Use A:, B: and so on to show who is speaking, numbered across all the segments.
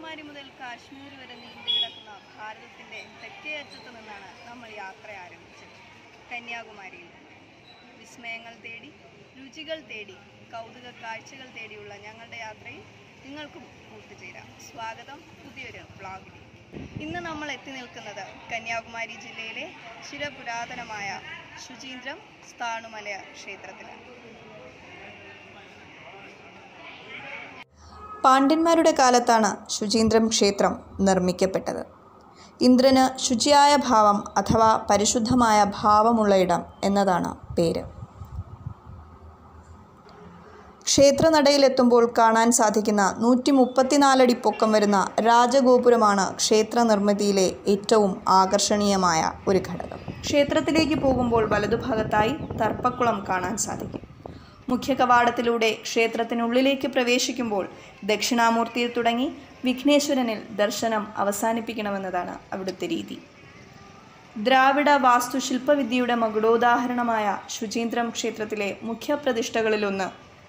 A: കന്യാകുമാരി മുതൽ കാശ്മീർ വരെ നീണ്ടു കിടക്കുന്ന ഭാരതത്തിൻ്റെ തെക്കേ അറ്റത്ത് നിന്നാണ് നമ്മൾ യാത്ര ആരംഭിച്ചത് കന്യാകുമാരിയിൽ നിന്ന് വിസ്മയങ്ങൾ തേടി രുചികൾ തേടി കൗതുക കാഴ്ചകൾ തേടിയുള്ള ഞങ്ങളുടെ യാത്രയിൽ നിങ്ങൾക്കും കൂട്ടുചേരാം സ്വാഗതം പുതിയൊരു വ്ളോഗിലേക്ക് ഇന്ന് നമ്മൾ എത്തി നിൽക്കുന്നത് കന്യാകുമാരി ജില്ലയിലെ ചിരപുരാതനമായ ശുചീന്ദ്രം സ്ഥാണുമലയ ക്ഷേത്രത്തിലാണ്
B: പാണ്ഡ്യന്മാരുടെ കാലത്താണ് ശുചീന്ദ്രം ക്ഷേത്രം നിർമ്മിക്കപ്പെട്ടത് ഇന്ദ്രന് ശുചിയായ ഭാവം അഥവാ പരിശുദ്ധമായ ഭാവമുള്ള ഇടം എന്നതാണ് പേര് ക്ഷേത്രനടയിലെത്തുമ്പോൾ കാണാൻ സാധിക്കുന്ന നൂറ്റി മുപ്പത്തിനാലടി പൊക്കം വരുന്ന രാജഗോപുരമാണ് ക്ഷേത്ര നിർമ്മിതിയിലെ ഏറ്റവും ആകർഷണീയമായ ഒരു ഘടകം ക്ഷേത്രത്തിലേക്ക് പോകുമ്പോൾ വലതുഭാഗത്തായി തർപ്പക്കുളം കാണാൻ സാധിക്കും മുഖ്യ കവാടത്തിലൂടെ ക്ഷേത്രത്തിനുള്ളിലേക്ക് പ്രവേശിക്കുമ്പോൾ ദക്ഷിണാമൂർത്തിയിൽ തുടങ്ങി വിഘ്നേശ്വരനിൽ ദർശനം അവസാനിപ്പിക്കണമെന്നതാണ് അവിടുത്തെ രീതി ദ്രാവിഡ വാസ്തുശില്പവിദ്യയുടെ മകുടോദാഹരണമായ ശുചീന്ദ്രം ക്ഷേത്രത്തിലെ മുഖ്യ പ്രതിഷ്ഠകളിലൊന്ന്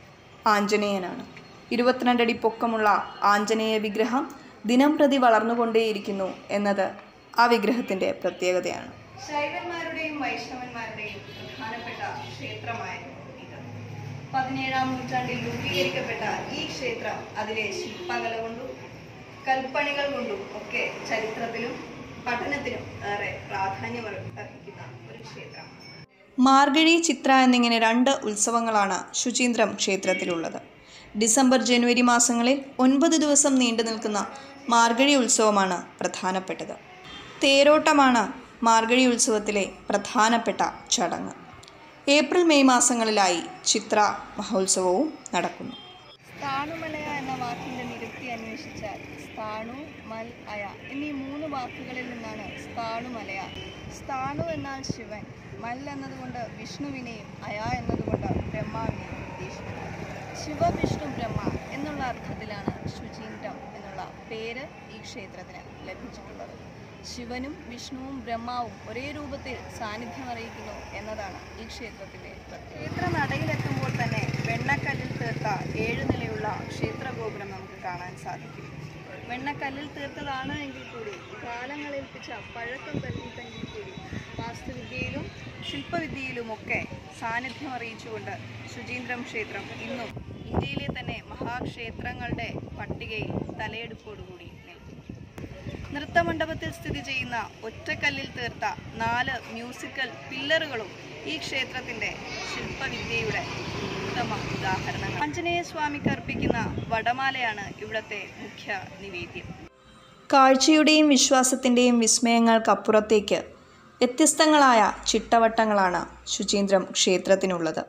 B: ആഞ്ജനേയനാണ് ഇരുപത്തിരണ്ടടി പൊക്കമുള്ള ആഞ്ജനേയ വിഗ്രഹം ദിനം പ്രതി വളർന്നുകൊണ്ടേയിരിക്കുന്നു എന്നത് ആ വിഗ്രഹത്തിൻ്റെ പ്രത്യേകതയാണ്
A: ശൈവന്മാരുടെയും വൈഷ്ണവന്മാരുടെയും പ്രധാനപ്പെട്ട ക്ഷേത്രമായിരുന്നു ഇത് പതിനേഴാം നൂറ്റാണ്ടിൽ രൂപീകരിക്കപ്പെട്ട ഈ ക്ഷേത്രം അതിലെ ശില്പകല കൊണ്ടും കൽപ്പണികൾ കൊണ്ടും ഒക്കെ ചരിത്രത്തിലും പഠനത്തിനും ഏറെ പ്രാധാന്യം അർഹിക്കുന്ന ഒരു ക്ഷേത്രമാണ്
B: മാർഗഴി ചിത്ര എന്നിങ്ങനെ രണ്ട് ഉത്സവങ്ങളാണ് ശുചീന്ദ്രം ക്ഷേത്രത്തിലുള്ളത് ഡിസംബർ ജനുവരി മാസങ്ങളിൽ ഒൻപത് ദിവസം നീണ്ടു നിൽക്കുന്ന മാർഗഴി ഉത്സവമാണ് പ്രധാനപ്പെട്ടത് തേരോട്ടമാണ് മാർഗഴി ഉത്സവത്തിലെ പ്രധാനപ്പെട്ട ചടങ്ങ് ഏപ്രിൽ മെയ് മാസങ്ങളിലായി ചിത്ര മഹോത്സവവും നടക്കുന്നു
A: സ്ഥാണുമലയ എന്ന വാക്കിന്റെ നിരുക്തി അന്വേഷിച്ചാൽ സ്ഥാണു മൽ അയ എന്നീ മൂന്ന് വാക്കുകളിൽ നിന്നാണ് സ്ഥാണുമലയ സ്ഥാണു എന്നാൽ ശിവൻ മൽ എന്നതുകൊണ്ട് വിഷ്ണുവിനെയും അയ എന്നതുകൊണ്ട് ബ്രഹ്മാവിനെയും ഉദ്ദേശിക്കുന്നു ശിവ വിഷ്ണു ബ്രഹ്മ എന്നുള്ള അർത്ഥത്തിലാണ് ശുചീന്ദ്രം എന്നുള്ള പേര് ഈ ക്ഷേത്രത്തിന് ലഭിച്ചിട്ടുള്ളത് ശിവനും വിഷ്ണുവും ബ്രഹ്മാവും ഒരേ രൂപത്തിൽ സാന്നിധ്യം അറിയിക്കുന്നു എന്നതാണ് ഈ ക്ഷേത്രത്തിൻ്റെ ക്ഷേത്ര നടയിലെത്തുമ്പോൾ തന്നെ വെണ്ണക്കല്ലിൽ തീർത്ത ഏഴ് നിലയുള്ള ക്ഷേത്ര ഗോപുരം നമുക്ക് കാണാൻ സാധിക്കും വെണ്ണക്കല്ലിൽ തീർത്തതാണ് എങ്കിൽ കൂടി കാലങ്ങളേൽപ്പിച്ച പഴക്കം തന്നെങ്കിൽ കൂടി വാസ്തുവിദ്യയിലും ശില്പവിദ്യയിലുമൊക്കെ സാന്നിധ്യം അറിയിച്ചുകൊണ്ട് ശുചീന്ദ്രം ക്ഷേത്രം ഇന്നും ഇന്ത്യയിലെ തന്നെ മഹാക്ഷേത്രങ്ങളുടെ പട്ടികയിൽ തലയെടുപ്പോടുകൂടി നിൽക്കുന്നു നൃത്തമണ്ഡപത്തിൽ സ്ഥിതി ചെയ്യുന്ന ഒറ്റക്കല്ലിൽ തീർത്ത നാല് മ്യൂസിക്കൽ പില്ലറുകളും ഈ ക്ഷേത്രത്തിന്റെ ശില്പവിദ്യയുടെ ഉത്തമ ഉദാഹരണങ്ങൾ ആഞ്ജനേയ സ്വാമിക്ക് അർപ്പിക്കുന്ന വടമാലയാണ് ഇവിടത്തെ മുഖ്യ നിവേദ്യം
B: കാഴ്ചയുടെയും വിശ്വാസത്തിൻ്റെയും വിസ്മയങ്ങൾക്കപ്പുറത്തേക്ക് വ്യത്യസ്തങ്ങളായ ചിട്ടവട്ടങ്ങളാണ് ശുചീന്ദ്രം ക്ഷേത്രത്തിനുള്ളത്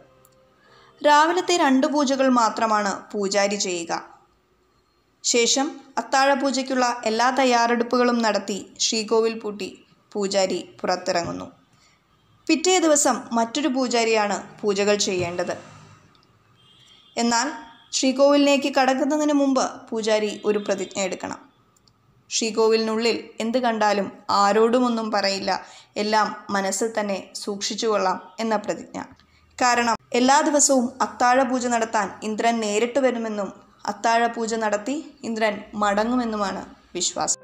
B: രാവിലത്തെ രണ്ട് പൂജകൾ മാത്രമാണ് പൂജാരി ചെയ്യുക ശേഷം അത്താഴപൂജയ്ക്കുള്ള എല്ലാ തയ്യാറെടുപ്പുകളും നടത്തി ശ്രീകോവിൽ പൂട്ടി പൂജാരി പുറത്തിറങ്ങുന്നു പിറ്റേ ദിവസം മറ്റൊരു പൂജാരിയാണ് പൂജകൾ ചെയ്യേണ്ടത് എന്നാൽ ശ്രീകോവിലിലേക്ക് കടക്കുന്നതിന് മുമ്പ് പൂജാരി ഒരു പ്രതിജ്ഞ എടുക്കണം ശ്രീകോവിലിനുള്ളിൽ എന്ത് കണ്ടാലും ആരോടുമൊന്നും പറയില്ല എല്ലാം മനസ്സിൽ തന്നെ സൂക്ഷിച്ചുകൊള്ളാം എന്ന പ്രതിജ്ഞ കാരണം എല്ലാ ദിവസവും അത്താഴ പൂജ നടത്താൻ ഇന്ദ്രൻ നേരിട്ട് വരുമെന്നും അത്താഴ പൂജ നടത്തി ഇന്ദ്രൻ മടങ്ങുമെന്നുമാണ് വിശ്വാസം